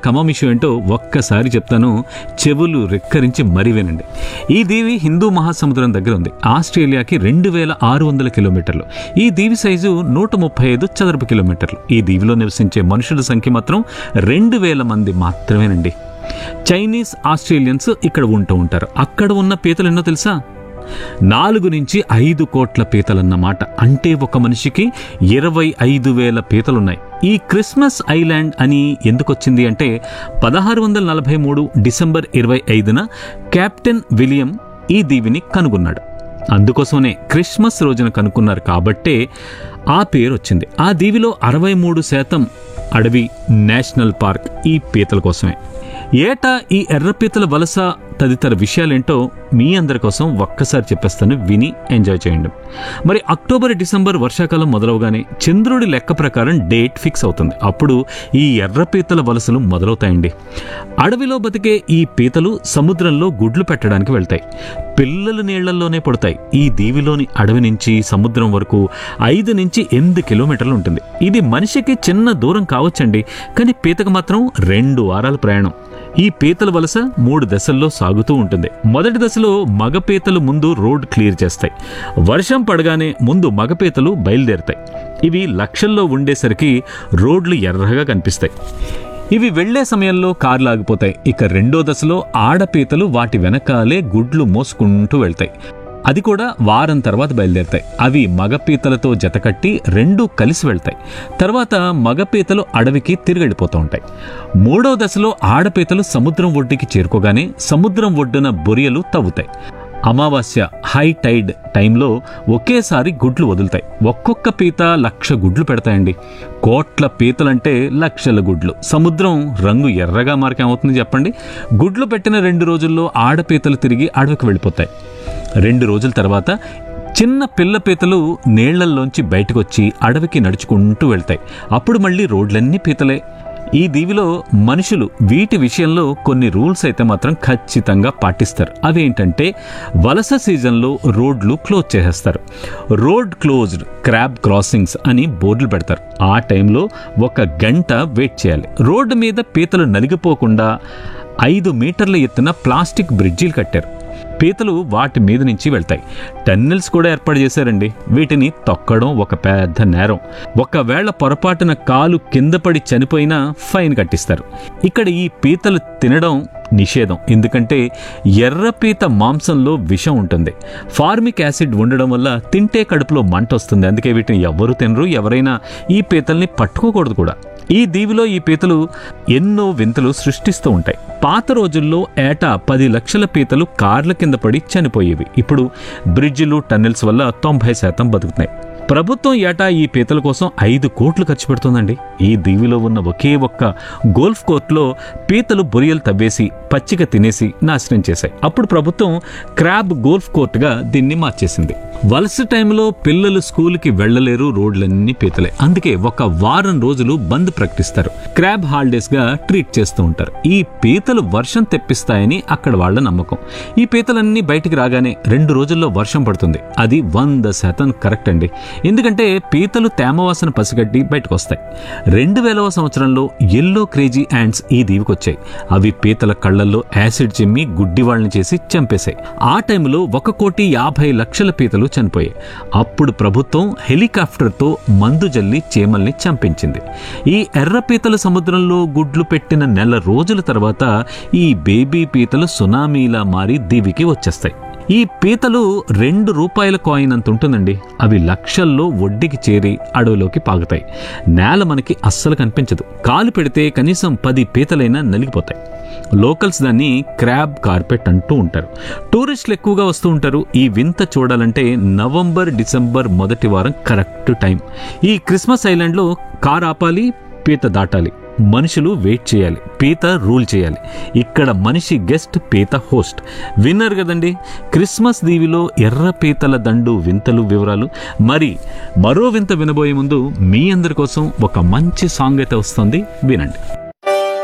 కమం issue ఏంటో ఒక్కసారి చెప్తాను చెవులు రెక్కరించి మరీ వినండి ఈ దీవి హిందూ మహాసముద్రం దగ్గర ఉంది ఆస్ట్రేలియాకి రెండు వేల ఆరు వందల కిలోమీటర్లు ఈ దీవి సైజు నూట ముప్పై ఐదు చదరపు కిలోమీటర్లు ఈ దీవిలో నివసించే మనుషుల సంఖ్య మాత్రం రెండు వేల మంది మాత్రమేనండి చైనీస్ ఆస్ట్రేలియన్స్ ఇక్కడ ఉంటూ ఉంటారు అక్కడ ఉన్న పీతలు ఎన్నో తెలుసా నాలుగు నుంచి ఐదు కోట్ల పీతలన్నమాట అంటే ఒక మనిషికి ఇరవై ఐదు వేల పీతలున్నాయి ఈ క్రిస్మస్ ఐలాండ్ అని ఎందుకు వచ్చింది అంటే పదహారు వందల నలభై మూడు డిసెంబర్ ఇరవై ఐదున కెప్టెన్ విలియం ఈ దీవిని కనుగొన్నాడు అందుకోసమే క్రిస్మస్ రోజున కనుక్కున్నారు కాబట్టే ఆ పేరు వచ్చింది ఆ దీవిలో అరవై మూడు శాతం అడవి నేషనల్ పార్క్ ఈ పీతల కోసమే ఏటా ఈ ఎర్ర పీతల వలస తదితర విషయాలేంటో మీ అందరి కోసం ఒక్కసారి చెప్పేస్తాను విని ఎంజాయ్ చేయండి మరి అక్టోబర్ డిసెంబర్ వర్షాకాలం మొదలవగానే చంద్రుడి లెక్క ప్రకారం డేట్ ఫిక్స్ అవుతుంది అప్పుడు ఈ ఎర్ర పీతల వలసలు మొదలవుతాయండి అడవిలో బతికే ఈ పీతలు సముద్రంలో గుడ్లు పెట్టడానికి వెళ్తాయి పిల్లలు నీళ్లలోనే పడతాయి ఈ దీవిలోని అడవి నుంచి సముద్రం వరకు ఐదు నుంచి ఎనిమిది కిలోమీటర్లు ఉంటుంది ఇది మనిషికి చిన్న దూరం కావచ్చండి కానీ పీతకు మాత్రం రెండు వారాల ప్రయాణం ఈ పీతల వలస మూడు దశల్లో సాగుతూ ఉంటుంది మొదటి దశలో మగ పీతలు ముందు రోడ్ క్లియర్ చేస్తాయి వర్షం పడగానే ముందు మగ పీతలు బయలుదేరుతాయి ఇవి లక్షల్లో ఉండేసరికి రోడ్లు ఎర్రగా కనిపిస్తాయి ఇవి వెళ్లే సమయంలో కార్లు ఆగిపోతాయి ఇక రెండో దశలో ఆడపీతలు వాటి వెనకాలే గుడ్లు మోసుకుంటూ వెళ్తాయి అది కూడా వారం తర్వాత బయలుదేరుతాయి అవి మగపీతలతో జతకట్టి రెండు కలిసి వెళ్తాయి తర్వాత మగపీతలు అడవికి తిరిగెళ్ళిపోతూ ఉంటాయి మూడో దశలో ఆడపీతలు సముద్రం ఒడ్డుకి చేరుకోగానే సముద్రం ఒడ్డున బొరియలు తవ్వుతాయి అమావాస్య హై టైడ్ టైంలో ఒకేసారి గుడ్లు వదులుతాయి ఒక్కొక్క పీత లక్ష గుడ్లు పెడతాయండి కోట్ల పీతలంటే లక్షల గుడ్లు సముద్రం రంగు ఎర్రగా మారకేమవుతుంది చెప్పండి గుడ్లు పెట్టిన రెండు రోజుల్లో ఆడపీతలు తిరిగి అడవికి వెళ్ళిపోతాయి రెండు రోజుల తర్వాత చిన్న పిల్ల పీతలు నీళ్లల్లోంచి బయటకొచ్చి అడవికి నడుచుకుంటూ వెళ్తాయి అప్పుడు మళ్ళీ రోడ్లన్నీ పీతలే ఈ దీవిలో మనుషులు వీటి విషయంలో కొన్ని రూల్స్ అయితే మాత్రం ఖచ్చితంగా పాటిస్తారు అవేంటంటే వలస సీజన్లో రోడ్లు క్లోజ్ చేసేస్తారు రోడ్ క్లోజ్డ్ క్రాబ్ క్రాసింగ్స్ అని బోర్డులు పెడతారు ఆ టైంలో ఒక గంట వెయిట్ చేయాలి రోడ్డు మీద పీతలు నలిగిపోకుండా ఐదు మీటర్ల ఎత్తున ప్లాస్టిక్ బ్రిడ్జీలు కట్టారు పీతలు వాటి మీద నుంచి వెళ్తాయి టన్నెల్స్ కూడా ఏర్పాటు చేశారండి వీటిని తొక్కడం ఒక పెద్ద నేరం ఒకవేళ పొరపాటున కాలు కింద పడి చనిపోయినా ఫైన్ కట్టిస్తారు ఇక్కడ ఈ పీతలు తినడం నిషేధం ఎందుకంటే ఎర్ర పీత మాంసంలో విషం ఉంటుంది ఫార్మిక్ యాసిడ్ ఉండడం వల్ల తింటే కడుపులో మంట వస్తుంది అందుకే వీటిని ఎవరు తినరు ఎవరైనా ఈ పీతల్ని పట్టుకోకూడదు కూడా ఈ దీవిలో ఈ పీతలు ఎన్నో వింతలు సృష్టిస్తూ ఉంటాయి పాత రోజుల్లో ఏటా పది లక్షల పీతలు కార్ల కింద పడి చనిపోయేవి ఇప్పుడు బ్రిడ్జిలు టన్నెల్స్ వల్ల తొంభై శాతం బతుకుతున్నాయి ప్రభుత్వం ఏటా ఈ పీతల కోసం ఐదు కోట్లు ఖర్చు పెడుతుందండి ఈ దీవిలో ఉన్న ఒకే ఒక్క గోల్ఫ్ కోర్టులో పీతలు బొరియలు తవ్వేసి పచ్చిక తినేసి నాశనం చేశాయి అప్పుడు ప్రభుత్వం క్రాబ్ గోల్ఫ్ కోర్టుగా దీన్ని మార్చేసింది వలస టైంలో పిల్లలు స్కూల్కి వెళ్ళలేరు రోడ్లన్నీ పీతలే అందుకే ఒక వారం రోజులు బంద్ ప్రకటిస్తారు క్రాబ్ హాలిడేస్ గా ట్రీట్ చేస్తూ ఉంటారు ఈ పీతలు వర్షం తెప్పిస్తాయని అక్కడ వాళ్ళ నమ్మకం ఈ పీతలన్నీ బయటికి రాగానే రెండు రోజుల్లో వర్షం పడుతుంది అది వంద శాతం కరెక్ట్ అండి ఎందుకంటే పీతలు తేమవాసన పసిగడ్డి బయటకు వస్తాయి రెండు వేలవ సంవత్సరంలో ఎల్లో క్రేజీ యాండ్స్ ఈ దీవికొచ్చాయి అవి పీతల కళ్ళల్లో యాసిడ్ చిమ్మి గుడ్డి వాళ్ళని చేసి చంపేశాయి ఆ టైంలో ఒక కోటి యాభై లక్షల పీతలు చనిపోయాయి అప్పుడు ప్రభుత్వం హెలికాప్టర్తో మందు జల్లి చీమల్ని చంపించింది ఈ ఎర్ర పీతలు సముద్రంలో గుడ్లు పెట్టిన నెల రోజుల తర్వాత ఈ బేబీ పీతలు సునామీలా మారి దీవికి వచ్చేస్తాయి ఈ పీతలు రెండు రూపాయల కాయిన్ అంత ఉంటుందండి అవి లక్షల్లో వడ్డీకి చేరి అడవిలోకి పాగుతాయి నేల మనకి అస్సలు కనిపించదు కాలు పెడితే కనీసం పది పీతలైనా నలిగిపోతాయి లోకల్స్ దాన్ని క్రాబ్ కార్పెట్ అంటూ ఉంటారు టూరిస్టులు ఎక్కువగా వస్తూ ఉంటారు ఈ వింత చూడాలంటే నవంబర్ డిసెంబర్ మొదటి వారం కరెక్ట్ టైం ఈ క్రిస్మస్ ఐలాండ్లో కార్ ఆపాలి పీత దాటాలి మనుషులు వెయిట్ చేయాలి పీత రూల్ చేయాలి ఇక్కడ మనిషి గెస్ట్ పీత హోస్ట్ విన్నర్ కదండి క్రిస్మస్ దీవిలో ఎర్ర పీతల దండు వింతలు వివరాలు మరి మరో వింత వినబోయే ముందు మీ అందరి కోసం ఒక మంచి సాంగ్ అయితే వస్తుంది వినండి